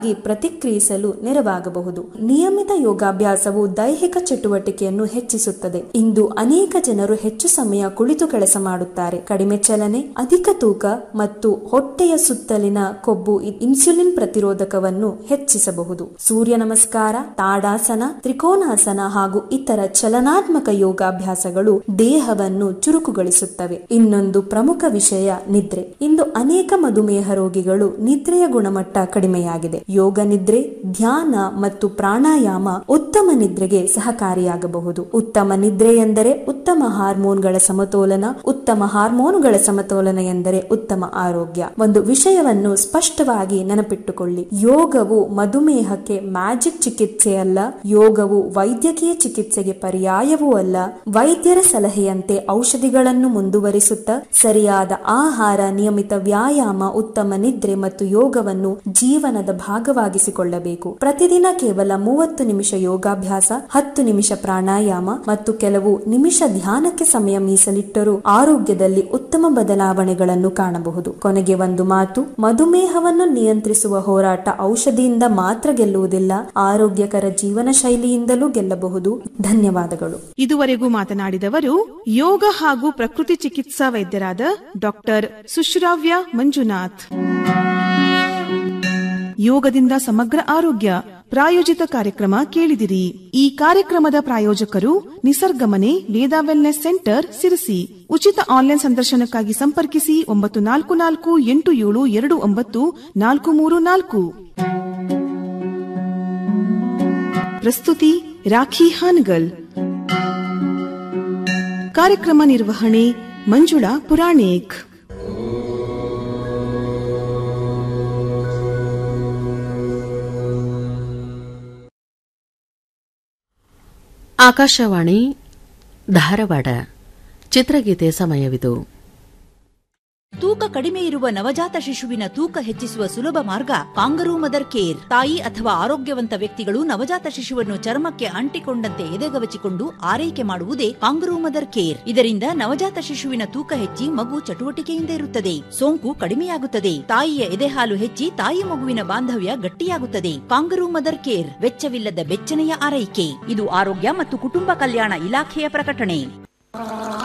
ಪ್ರತಿಕ್ರಿಯಿಸಲು ನೆರವಾಗಬಹುದು ನಿಯಮಿತ ಯೋಗಾಭ್ಯಾಸವು ದೈಹಿಕ ಚಟುವಟಿಕೆಯನ್ನು ಹೆಚ್ಚಿಸುತ್ತದೆ ಇಂದು ಅನೇಕ ಜನರು ಹೆಚ್ಚು ಸಮಯ ಕುಳಿತು ಕೆಲಸ ಮಾಡುತ್ತಾರೆ ಕಡಿಮೆ ಚಲನೆ ಅಧಿಕ ತೂಕ ಮತ್ತು ಹೊಟ್ಟೆಯ ಸುತ್ತಲಿನ ಕೊಬ್ಬು ಇನ್ಸುಲಿನ್ ಪ್ರತಿರೋಧಕವನ್ನು ಹೆಚ್ಚಿಸಬಹುದು ಸೂರ್ಯ ನಮಸ್ಕಾರ ತಾಡಾಸನ ತ್ರಿಕೋನಾಸನ ಹಾಗೂ ಇತರ ಚಲನಾತ್ಮಕ ಯೋಗಾಭ್ಯಾಸಗಳು ದೇಹವನ್ನು ಚುರುಕುಗೊಳಿಸುತ್ತವೆ ಇನ್ನೊಂದು ಪ್ರಮುಖ ವಿಷಯ ನಿದ್ರೆ ಇಂದು ಅನೇಕ ಮಧುಮೇಹ ರೋಗಿಗಳು ನಿದ್ರೆಯ ಗುಣಮಟ್ಟ ಕಡಿಮೆಯಾಗಿದೆ ಯೋಗ ನಿದ್ರೆ ಧ್ಯಾನ ಮತ್ತು ಪ್ರಾಣಾಯಾಮ ಉತ್ತಮ ನಿದ್ರೆಗೆ ಸಹಕಾರಿಯಾಗಬಹುದು ಉತ್ತಮ ನಿದ್ರೆ ಎಂದರೆ ಉತ್ತಮ ಹಾರ್ಮೋನ್ಗಳ ಸಮತೋಲನ ಉತ್ತಮ ಹಾರ್ಮೋನುಗಳ ಸಮತೋಲನ ಎಂದರೆ ಉತ್ತಮ ಆರೋಗ್ಯ ಒಂದು ವಿಷಯವನ್ನು ಸ್ಪಷ್ಟವಾಗಿ ನೆನಪಿಟ್ಟುಕೊಳ್ಳಿ ಯೋಗವು ಮಧುಮೇಹಕ್ಕೆ ಮ್ಯಾಜಿಕ್ ಚಿಕಿತ್ಸೆಯಲ್ಲ ಯೋಗವು ವೈದ್ಯಕೀಯ ಚಿಕಿತ್ಸೆಗೆ ಪರ್ಯಾಯವೂ ಅಲ್ಲ ವೈದ್ಯರ ಸಲಹೆಯಂತೆ ಔಷಧಿಗಳನ್ನು ಮುಂದುವರಿಸುತ್ತಾ ಸರಿಯಾದ ಆಹಾರ ನಿಯಮಿತ ವ್ಯಾಯಾಮ ಉತ್ತಮ ನಿದ್ರೆ ಮತ್ತು ಯೋಗವನ್ನು ಜೀವನದ ಭಾಗವಾಗಿಸಿಕೊಳ್ಳಬೇಕು ಪ್ರತಿದಿನ ಕೇವಲ ಮೂವತ್ತು ನಿಮಿಷ ಯೋಗಾಭ್ಯಾಸ ಹತ್ತು ನಿಮಿಷ ಪ್ರಾಣಾಯಾಮ ಮತ್ತು ಕೆಲವು ನಿಮಿಷ ಧ್ಯಾನಕ್ಕೆ ಸಮಯ ಮೀಸಲಿಟ್ಟರೂ ಆರೋಗ್ಯದಲ್ಲಿ ಉತ್ತಮ ಬದಲಾವಣೆಗಳನ್ನು ಕಾಣಬಹುದು ಕೊನೆಗೆ ಒಂದು ಮಾತು ಮಧುಮೇಹವನ್ನು ನಿಯಂತ್ರಿಸುವ ಹೋರಾಟ ಔಷಧಿಯಿಂದ ಮಾತ್ರ ಗೆಲ್ಲುವುದಿಲ್ಲ ಆರೋಗ್ಯಕರ ಜೀವನ ಶೈಲಿಯಿಂದಲೂ ಗೆಲ್ಲಬಹುದು ಧನ್ಯವಾದಗಳು ಇದುವರೆಗೂ ಮಾತನಾಡಿದವರು ಯೋಗ ಹಾಗೂ ಪ್ರಕೃತಿ ಚಿಕಿತ್ಸಾ ವೈದ್ಯರಾದ ಡಾಕ್ಟರ್ ಸುಶ್ರಾವ್ಯ ಮಂಜುನಾಥ್ ಯೋಗದಿಂದ ಸಮಗ್ರ ಆರೋಗ್ಯ ಪ್ರಾಯೋಜಿತ ಕಾರ್ಯಕ್ರಮ ಕೇಳಿದಿರಿ ಈ ಕಾರ್ಯಕ್ರಮದ ಪ್ರಾಯೋಜಕರು ನಿಸರ್ಗಮನೆ ವೇದಾ ವೆಲ್ನೆಸ್ ಸೆಂಟರ್ ಸಿರಸಿ ಉಚಿತ ಆನ್ಲೈನ್ ಸಂದರ್ಶನಕ್ಕಾಗಿ ಸಂಪರ್ಕಿಸಿ ಒಂಬತ್ತು ನಾಲ್ಕು ನಾಲ್ಕು ಎಂಟು ಏಳು ಎರಡು ಒಂಬತ್ತು ನಾಲ್ಕು ಮೂರು ನಾಲ್ಕು ಪ್ರಸ್ತುತಿ ರಾಖಿ ಹಾನಗಲ್ ಕಾರ್ಯಕ್ರಮ ನಿರ್ವಹಣೆ ಮಂಜುಳಾ ಪುರಾಣಿಕ್ ಆಕಾಶವಾಣಿ ಧಾರವಾಡ ಚಿತ್ರಗೀತೆ ಸಮಯವಿದು ತೂಕ ಕಡಿಮೆ ಇರುವ ನವಜಾತ ಶಿಶುವಿನ ತೂಕ ಹೆಚ್ಚಿಸುವ ಸುಲಭ ಮಾರ್ಗ ಕಾಂಗರೂ ಮದರ್ ಕೇರ್ ತಾಯಿ ಅಥವಾ ಆರೋಗ್ಯವಂತ ವ್ಯಕ್ತಿಗಳು ನವಜಾತ ಶಿಶುವನ್ನು ಚರ್ಮಕ್ಕೆ ಅಂಟಿಕೊಂಡಂತೆ ಎದೆಗವಚಿಕೊಂಡು ಆರೈಕೆ ಮಾಡುವುದೇ ಕಾಂಗರೂ ಮದರ್ ಕೇರ್ ಇದರಿಂದ ನವಜಾತ ಶಿಶುವಿನ ತೂಕ ಹೆಚ್ಚಿ ಮಗು ಚಟುವಟಿಕೆಯಿಂದ ಇರುತ್ತದೆ ಸೋಂಕು ಕಡಿಮೆಯಾಗುತ್ತದೆ ತಾಯಿಯ ಎದೆಹಾಲು ಹೆಚ್ಚಿ ತಾಯಿ ಮಗುವಿನ ಬಾಂಧವ್ಯ ಗಟ್ಟಿಯಾಗುತ್ತದೆ ಕಾಂಗರೂ ಮದರ್ ಕೇರ್ ವೆಚ್ಚವಿಲ್ಲದ ಬೆಚ್ಚನೆಯ ಆರೈಕೆ ಇದು ಆರೋಗ್ಯ ಮತ್ತು ಕುಟುಂಬ ಕಲ್ಯಾಣ ಇಲಾಖೆಯ ಪ್ರಕಟಣೆ